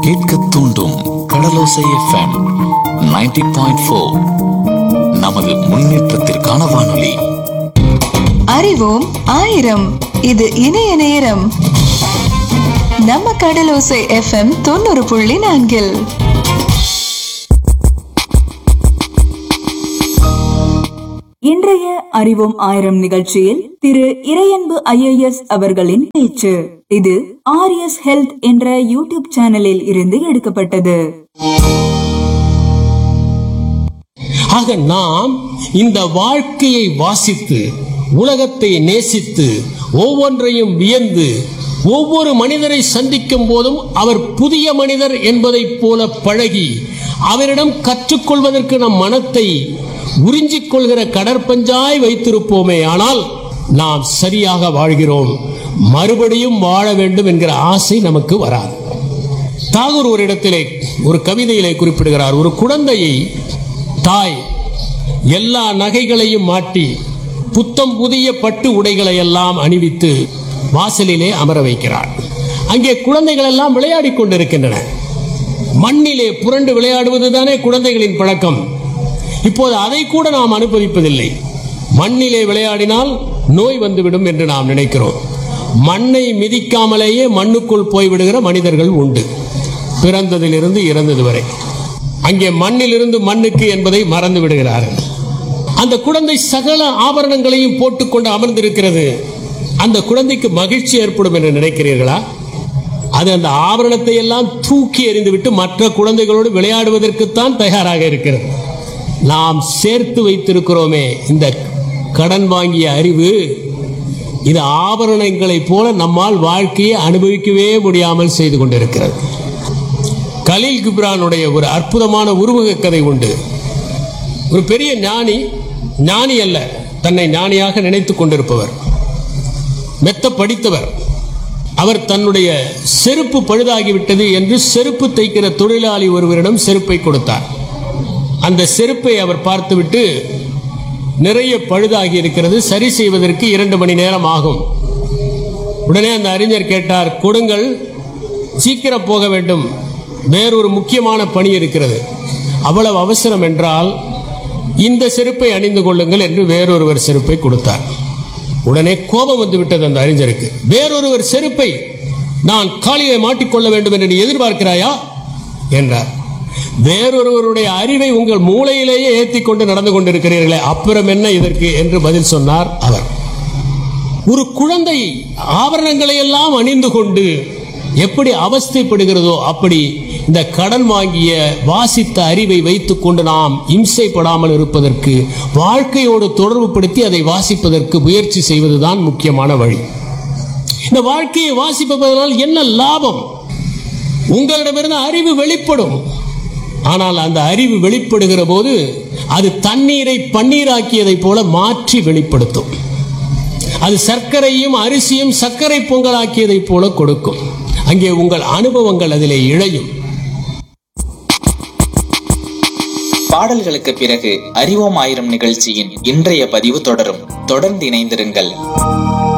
கேட்க தூண்டும் கடலோசை FM 90.4 point four நமது முன்னேற்றத்திற்கான வானொலி அறிவோம் ஆயிரம் இது இணைய நேரம் நம்ம கடலோசை எஃப்எம் தொண்ணூறு புள்ளி நான்கில் இன்றைய அறிவோம் ஆயிரம் நிகழ்ச்சியில் திரு இறையன்பு ஐஏஎஸ் அவர்களின் பேச்சு இது ஆர்எஸ் ஹெல்த் என்ற யூடியூப் சேனலில் இருந்து எடுக்கப்பட்டது ஆக நாம் இந்த வாழ்க்கையை வாசித்து உலகத்தை நேசித்து ஒவ்வொன்றையும் வியந்து ஒவ்வொரு மனிதரை சந்திக்கும் போதும் அவர் புதிய மனிதர் என்பதைப் போல பழகி அவரிடம் கற்றுக்கொள்வதற்கு நம் மனத்தை உறிஞ்சிக் கொள்கிற கடற்பஞ்சாய் வைத்திருப்போமே ஆனால் நாம் சரியாக வாழ்கிறோம் மறுபடியும் வாழ வேண்டும் என்கிற ஆசை நமக்கு வராது தாகூர் ஒரு இடத்திலே ஒரு கவிதையிலே குறிப்பிடுகிறார் ஒரு குழந்தையை தாய் எல்லா நகைகளையும் மாட்டி புத்தம் புதிய பட்டு உடைகளை எல்லாம் அணிவித்து வாசலிலே அமர வைக்கிறார் அங்கே குழந்தைகள் எல்லாம் விளையாடிக் கொண்டிருக்கின்றன மண்ணிலே புரண்டு விளையாடுவதுதானே குழந்தைகளின் பழக்கம் இப்போது அதை கூட நாம் அனுமதிப்பதில்லை மண்ணிலே விளையாடினால் நோய் வந்துவிடும் என்று நாம் நினைக்கிறோம் மண்ணை மிதிக்காமலேயே மண்ணுக்குள் போய்விடுகிற மனிதர்கள் உண்டு பிறந்ததிலிருந்து இறந்தது வரை அங்கே மண்ணிலிருந்து மண்ணுக்கு என்பதை மறந்து விடுகிறார்கள் அந்த குழந்தை சகல ஆபரணங்களையும் போட்டுக்கொண்டு அமர்ந்திருக்கிறது அந்த குழந்தைக்கு மகிழ்ச்சி ஏற்படும் என்று நினைக்கிறீர்களா அது அந்த ஆபரணத்தை எல்லாம் தூக்கி எறிந்துவிட்டு மற்ற குழந்தைகளோடு விளையாடுவதற்குத்தான் தயாராக இருக்கிறது நாம் சேர்த்து வைத்திருக்கிறோமே இந்த கடன் வாங்கிய அறிவு இது ஆபரணங்களைப் போல நம்மால் வாழ்க்கையை அனுபவிக்கவே முடியாமல் செய்து கொண்டிருக்கிறது கலீல் கிப்ரானுடைய ஒரு அற்புதமான உருவக கதை உண்டு ஒரு பெரிய ஞானி ஞானி அல்ல தன்னை ஞானியாக நினைத்துக் கொண்டிருப்பவர் மெத்த படித்தவர் அவர் தன்னுடைய செருப்பு பழுதாகிவிட்டது என்று செருப்பு தைக்கிற தொழிலாளி ஒருவரிடம் செருப்பை கொடுத்தார் அந்த செருப்பை அவர் பார்த்துவிட்டு நிறைய பழுதாகி இருக்கிறது சரி செய்வதற்கு இரண்டு மணி நேரம் ஆகும் உடனே அந்த அறிஞர் கேட்டார் கொடுங்கள் சீக்கிரம் போக வேண்டும் வேறொரு முக்கியமான பணி இருக்கிறது அவ்வளவு அவசரம் என்றால் இந்த செருப்பை அணிந்து கொள்ளுங்கள் என்று வேறொருவர் செருப்பை கொடுத்தார் உடனே கோபம் வந்து விட்டது அந்த அறிஞருக்கு வேறொருவர் செருப்பை நான் காலிலே மாட்டிக்கொள்ள வேண்டும் என்று நீ எதிர்பார்க்கிறாயா என்றார் வேறொருவருடைய அறிவை உங்கள் மூளையிலேயே ஏற்றி கொண்டு நடந்து கொண்டிருக்கிறீர்களே அப்புறம் என்ன இதற்கு என்று பதில் சொன்னார் அவர் ஒரு குழந்தை ஆபரணங்களை எல்லாம் அணிந்து கொண்டு எப்படி அவஸ்தைப்படுகிறதோ அப்படி இந்த கடன் வாங்கிய வாசித்த அறிவை வைத்துக் கொண்டு நாம் இம்சைப்படாமல் இருப்பதற்கு வாழ்க்கையோடு தொடர்புபடுத்தி அதை வாசிப்பதற்கு முயற்சி செய்வதுதான் முக்கியமான வழி இந்த வாழ்க்கையை வாசிப்பதனால் என்ன லாபம் உங்களிடமிருந்து அறிவு வெளிப்படும் ஆனால் அந்த அறிவு வெளிப்படுகிற போது அது தண்ணீரை பன்னீராக்கியதைப் போல மாற்றி வெளிப்படுத்தும் அது சர்க்கரையும் அரிசியும் சர்க்கரை பொங்கலாக்கியதைப் போல கொடுக்கும் அங்கே உங்கள் அனுபவங்கள் அதிலே இழையும் பாடல்களுக்கு பிறகு அறிவோம் ஆயிரம் நிகழ்ச்சியின் இன்றைய பதிவு தொடரும் தொடர்ந்து இணைந்திருங்கள்